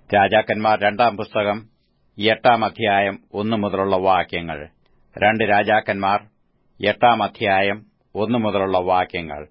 രാജാക്കന്മാർ രണ്ടാം പുസ്തകം എട്ടാം അധ്യായം ഒന്നു മുതലുള്ള വാക്യങ്ങൾ രണ്ട് രാജാക്കന്മാർ എട്ടാം അധ്യായം ഒന്നു മുതലുള്ള വാക്യങ്ങൾ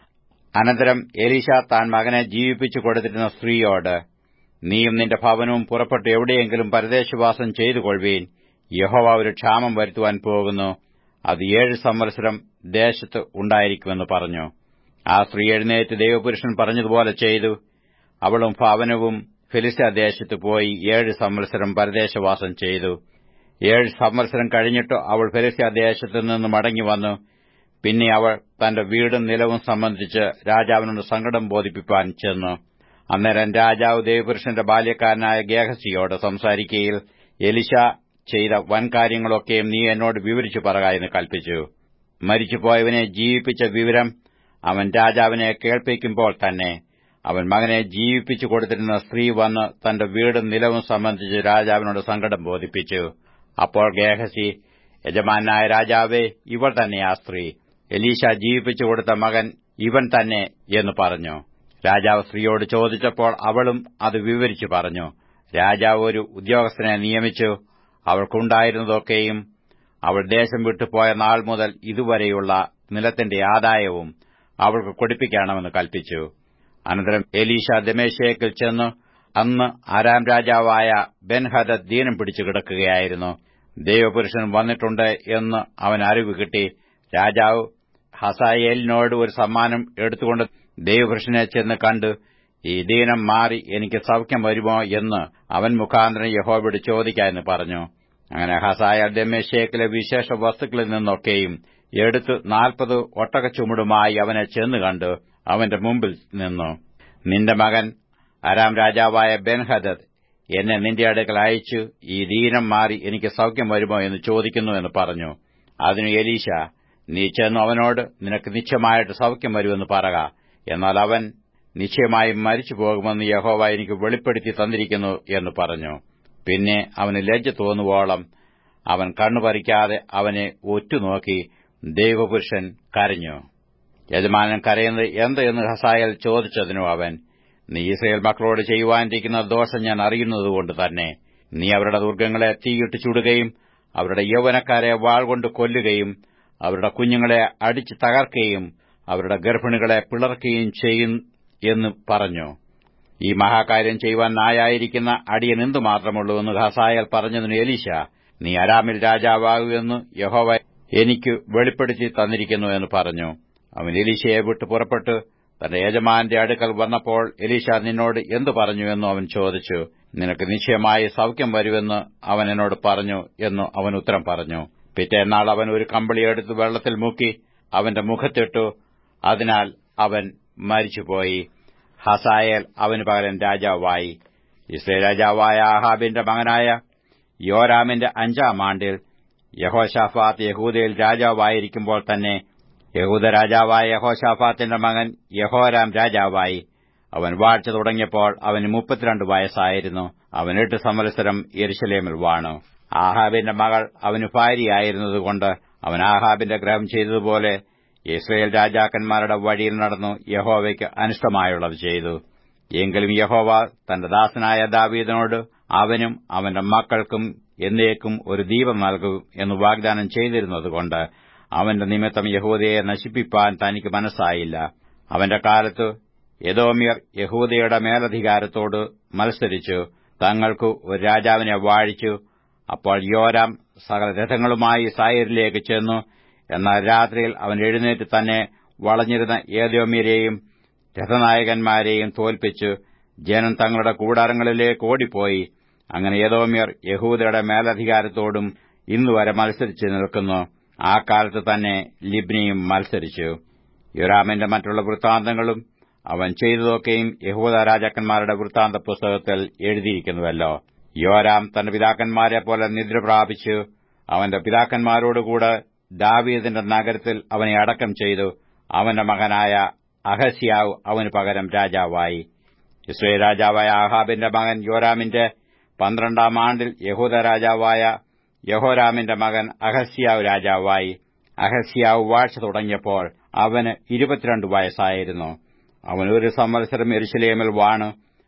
അനന്തരം എലീശ താൻ മകനെ ജീവിപ്പിച്ചു കൊടുത്തിരുന്ന സ്ത്രീയോട് നീയും നിന്റെ ഭവനവും പുറപ്പെട്ട് എവിടെയെങ്കിലും പരദേശവാസം ചെയ്തുകൊള്ളുവീൻ യഹോവ ഒരു ക്ഷാമം വരുത്തുവാൻ പോകുന്നു അത് ഏഴ് സംവത്സരം ദേശത്ത് ഉണ്ടായിരിക്കുമെന്ന് പറഞ്ഞു ആ സ്ത്രീ എഴുന്നേറ്റ് ദൈവപുരുഷൻ പറഞ്ഞതുപോലെ ചെയ്തു അവളും ഭവനവും ഫിലിസ്ത്യ ദേശത്ത് പോയി ഏഴ് സംവത്സരം പരദേശവാസം ചെയ്തു ഏഴ് സംവത്സരം കഴിഞ്ഞിട്ട് അവൾ ഫിലിസ്ത്യ ദേശത്തു നിന്ന് മടങ്ങി വന്നു പിന്നെ അവൾ തന്റെ വീടും നിലവും സംബന്ധിച്ച് രാജാവിനോട് സങ്കടം ബോധിപ്പിപ്പാൻ ചെന്നു അന്നേരം രാജാവ് ദേവപുരുഷന്റെ ബാല്യക്കാരനായ ഗേഹസിയോട് സംസാരിക്കയിൽ എലിശ ചെയ്ത വൻകാര്യങ്ങളൊക്കെയും നീ എന്നോട് വിവരിച്ചു പറക എന്ന് കൽപ്പിച്ചു മരിച്ചുപോയവനെ ജീവിപ്പിച്ച വിവരം അവൻ രാജാവിനെ കേൾപ്പിക്കുമ്പോൾ തന്നെ അവൻ മകനെ ജീവിപ്പിച്ചു കൊടുത്തിരുന്ന സ്ത്രീ വന്ന് തന്റെ വീടും നിലവും സംബന്ധിച്ച് രാജാവിനോട് സങ്കടം ബോധിപ്പിച്ചു അപ്പോൾ ഗേഹസി യജമാനായ രാജാവേ ഇവൾ തന്നെ ആ സ്ത്രീ എലീശ ജീവിപ്പിച്ചു കൊടുത്ത മകൻ ഇവൻ തന്നെ എന്ന് പറഞ്ഞു രാജാവ് സ്ത്രീയോട് ചോദിച്ചപ്പോൾ അവളും അത് വിവരിച്ചു പറഞ്ഞു രാജാവ് ഒരു ഉദ്യോഗസ്ഥനെ നിയമിച്ചു അവൾക്കുണ്ടായിരുന്നതൊക്കെയും അവൾ ദേശം വിട്ടുപോയ നാൾ മുതൽ ഇതുവരെയുള്ള നിലത്തിന്റെ ആദായവും അവൾക്ക് കൊടുപ്പിക്കണമെന്ന് കൽപ്പിച്ചു അനന്തരം എലീഷ ദമേശേക്കിൽ ചെന്ന് അന്ന് ആരാം രാജാവായ ബെൻഹദ ദീനം പിടിച്ചു കിടക്കുകയായിരുന്നു ദൈവപുരുഷൻ വന്നിട്ടുണ്ട് എന്ന് അവൻ അറിവ് കിട്ടി രാജാവ് ഹസായേലിനോട് ഒരു സമ്മാനം എടുത്തുകൊണ്ട് ദൈവപുരുഷനെ ചെന്ന് കണ്ടു ഈ ദീനം മാറി എനിക്ക് സൌഖ്യം വരുമോ എന്ന് അവൻ മുഖാന്തരം യഹോബയോട് ചോദിക്കാമെന്ന് പറഞ്ഞു അങ്ങനെ ഹസായ ദമേശേക്കിലെ വിശേഷ വസ്തുക്കളിൽ നിന്നൊക്കെയും എടുത്ത് നാൽപ്പത് ഒട്ടകച്ചുമുടുമായി അവനെ ചെന്ന് കണ്ടു അവന്റെ മുമ്പിൽ നിന്നു നിന്റെ മകൻ അരാം രാജാവായ ബെൻഹദദ് എന്നെ നിന്റെ അടുക്കൽ അയച്ചു ഈ ദീനം മാറി എനിക്ക് സൌഖ്യം വരുമോ എന്ന് ചോദിക്കുന്നു എന്ന് പറഞ്ഞു അതിന് എലീശ നീ ചെന്നു അവനോട് നിനക്ക് നിശ്ചയമായിട്ട് സൌഖ്യം വരുമെന്ന് പറക എന്നാൽ അവൻ നിശ്ചയമായും മരിച്ചു പോകുമെന്ന് യഹോവ എനിക്ക് വെളിപ്പെടുത്തി തന്നിരിക്കുന്നു എന്ന് പറഞ്ഞു പിന്നെ അവന് ലജ്ജ തോന്നുവോളം അവൻ കണ്ണുപറിക്കാതെ അവനെ ഒറ്റുനോക്കി ദൈവപുരുഷൻ കരഞ്ഞു യജമാനൻ കരയുന്നത് എന്ത് എന്ന് ഹസായൽ ചോദിച്ചതിനു അവൻ നീ ഇസ്രയേൽ മക്കളോട് ചെയ്യുവാനിരിക്കുന്ന ദോഷം ഞാൻ അറിയുന്നതുകൊണ്ട് തന്നെ നീ അവരുടെ ദുർഗങ്ങളെ തീയിട്ട് ചുടുകയും അവരുടെ യൗവനക്കാരെ വാൾ കൊണ്ട് കൊല്ലുകയും അവരുടെ കുഞ്ഞുങ്ങളെ അടിച്ചു തകർക്കുകയും അവരുടെ ഗർഭിണികളെ പിളർക്കുകയും ചെയ്യും എന്ന് പറഞ്ഞു ഈ മഹാകാര്യം ചെയ്യുവാൻ നായായിരിക്കുന്ന അടിയൻ എന്തു മാത്രമുള്ളൂ എന്ന് ഹസായൽ പറഞ്ഞതിന് എലീശ നീ അരാമിൽ രാജാവാകുമെന്ന് യഹോവ എനിക്ക് വെളിപ്പെടുത്തി തന്നിരിക്കുന്നു എന്ന് പറഞ്ഞു അവൻ എലീശയെ വിട്ട് പുറപ്പെട്ട് തന്റെ യജമാന്റെ അടുക്കൽ വന്നപ്പോൾ എലീശ നിന്നോട് എന്തു പറഞ്ഞു എന്നു അവൻ ചോദിച്ചു നിനക്ക് നിശ്ചയമായി സൌഖ്യം വരുമെന്ന് അവൻ എന്നോട് പറഞ്ഞു എന്നു അവൻ ഉത്തരം പറഞ്ഞു പിറ്റേന്നാൾ അവൻ ഒരു കമ്പിളി എടുത്ത് വെള്ളത്തിൽ മുക്കി അവന്റെ മുഖത്തിട്ടു അതിനാൽ അവൻ മരിച്ചുപോയി ഹസായേൽ അവന് പകരം രാജാവായി ഇസ്രയേൽ രാജാവായ ആഹാബിന്റെ മകനായ യോരാമിന്റെ അഞ്ചാം ആണ്ടിൽ യഹോഷാഫാത്ത് യഹൂദയിൽ രാജാവായിരിക്കുമ്പോൾ തന്നെ യഹൂദ രാജാവായ യഹോഷാഫാത്തിന്റെ മകൻ യഹോരാം രാജാവായി അവൻ വാഴ്ച തുടങ്ങിയപ്പോൾ അവന് മുപ്പത്തിരണ്ട് വയസ്സായിരുന്നു അവൻ എട്ട് സംവത്സരം യെരുശലേമിൽ വാണു ആഹാബിന്റെ മകൾ അവന് ഭാര്യയായിരുന്നതുകൊണ്ട് അവൻ ആഹാബിന്റെ ഗ്രഹം ചെയ്തതുപോലെ ഇസ്രയേൽ രാജാക്കന്മാരുടെ വഴിയിൽ നടന്നു യഹോവയ്ക്ക് അനിഷ്ടമായുള്ളത് ചെയ്തു എങ്കിലും യഹോവ തന്റെ ദാസനായ ദാവീദിനോട് അവനും അവന്റെ മക്കൾക്കും എന്നേക്കും ഒരു ദീപം നൽകും എന്ന് വാഗ്ദാനം ചെയ്തിരുന്നതുകൊണ്ട് അവന്റെ നിമിത്തം യഹൂദയെ നശിപ്പിപ്പാൻ തനിക്ക് മനസ്സായില്ല അവന്റെ കാലത്ത് യദോമ്യർ യഹൂദയുടെ മേലധികാരത്തോട് മത്സരിച്ചു തങ്ങൾക്കു ഒരു രാജാവിനെ വാഴിച്ചു അപ്പോൾ യോരാം സകല രഥങ്ങളുമായി സായരിലേക്ക് ചെന്നു എന്നാൽ രാത്രിയിൽ അവൻ എഴുന്നേറ്റ് തന്നെ വളഞ്ഞിരുന്ന ഏതോമ്യരെയും രഥനായകന്മാരെയും തോൽപ്പിച്ചു ജനം തങ്ങളുടെ കൂടാരങ്ങളിലേക്ക് ഓടിപ്പോയി അങ്ങനെ യദോമ്യർ യഹൂദയുടെ മേലധികാരത്തോടും ഇന്നുവരെ മത്സരിച്ചു നിൽക്കുന്നു ആ കാലത്ത് തന്നെ ലിബ്നിയും മത്സരിച്ചു യുറാമിന്റെ മറ്റുള്ള വൃത്താന്തങ്ങളും അവൻ ചെയ്തതൊക്കെയും യഹൂദ രാജാക്കന്മാരുടെ വൃത്താന്ത പുസ്തകത്തിൽ എഴുതിയിരിക്കുന്നുവല്ലോ യോരാം തന്റെ പിതാക്കന്മാരെ പോലെ നിദ്ര പ്രാപിച്ചു അവന്റെ പിതാക്കന്മാരോടുകൂടെ ദാവീദിന്റെ നഗരത്തിൽ അവനെ അടക്കം ചെയ്തു അവന്റെ മകനായ അഹസ്യാവ് അവന് പകരം രാജാവായി ഇസ്രയേൽ രാജാവായ ആഹാബിന്റെ മകൻ യോരാമിന്റെ പന്ത്രണ്ടാം ആണ്ടിൽ യഹൂദ രാജാവായ യഹോരാമിന്റെ മകൻ അഹസ്യാവ് രാജാവായി അഹസ്യാവ് വാഴ്ച തുടങ്ങിയപ്പോൾ അവന് ഇരുപത്തിരണ്ട് വയസ്സായിരുന്നു അവൻ ഒരു സംവത്സരം എരുശലേമിൽ വാണ്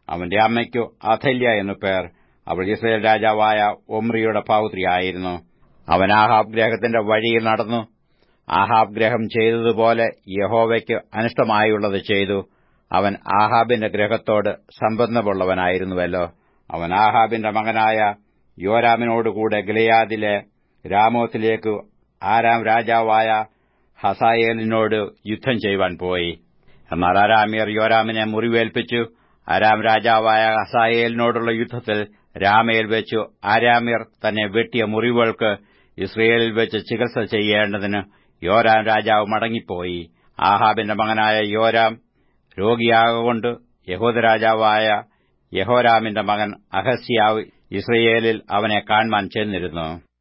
അവന്റെ അമ്മയ്ക്കു അഥല്യ എന്നു പേർ അവൾ ഇസ്രയേൽ രാജാവായ ഒമ്രിയുടെ പൗത്രിയായിരുന്നു അവൻ ആഹാബ് ഗ്രഹത്തിന്റെ വഴിയിൽ നടന്നു ആഹാബ് ഗ്രഹം ചെയ്തതുപോലെ യഹോവയ്ക്ക് അനിഷ്ടമായുള്ളത് ചെയ്തു അവൻ ആഹാബിന്റെ ഗ്രഹത്തോട് സംബന്ധമുള്ളവനായിരുന്നുവല്ലോ അവൻ ആഹാബിന്റെ മകനായ യോരാമിനോടുകൂടെ ഗിലയാദിലെ രാമോത്തിലേക്ക് ആരാം രാജാവായ ഹസായേലിനോട് യുദ്ധം ചെയ്യുവാൻ പോയി എന്നാൽ അരാമിയർ യോരാമിനെ മുറിവേൽപ്പിച്ചു അരാം രാജാവായ ഹസായേലിനോടുള്ള യുദ്ധത്തിൽ രാമയിൽ വെച്ചു ആരാമ്യർ തന്നെ വെട്ടിയ മുറിവുകൾക്ക് ഇസ്രയേലിൽ വെച്ച് ചികിത്സ ചെയ്യേണ്ടതിന് യോരാം രാജാവ് മടങ്ങിപ്പോയി ആഹാബിന്റെ മകനായ യോരാം രോഗിയാകൊണ്ട് യഹൂദരാജാവായ യഹോരാമിന്റെ മകൻ അഹസ്യാവ് ഇസ്രയേലിൽ അവനെ കാൺമാൻ ചെന്നിരുന്നു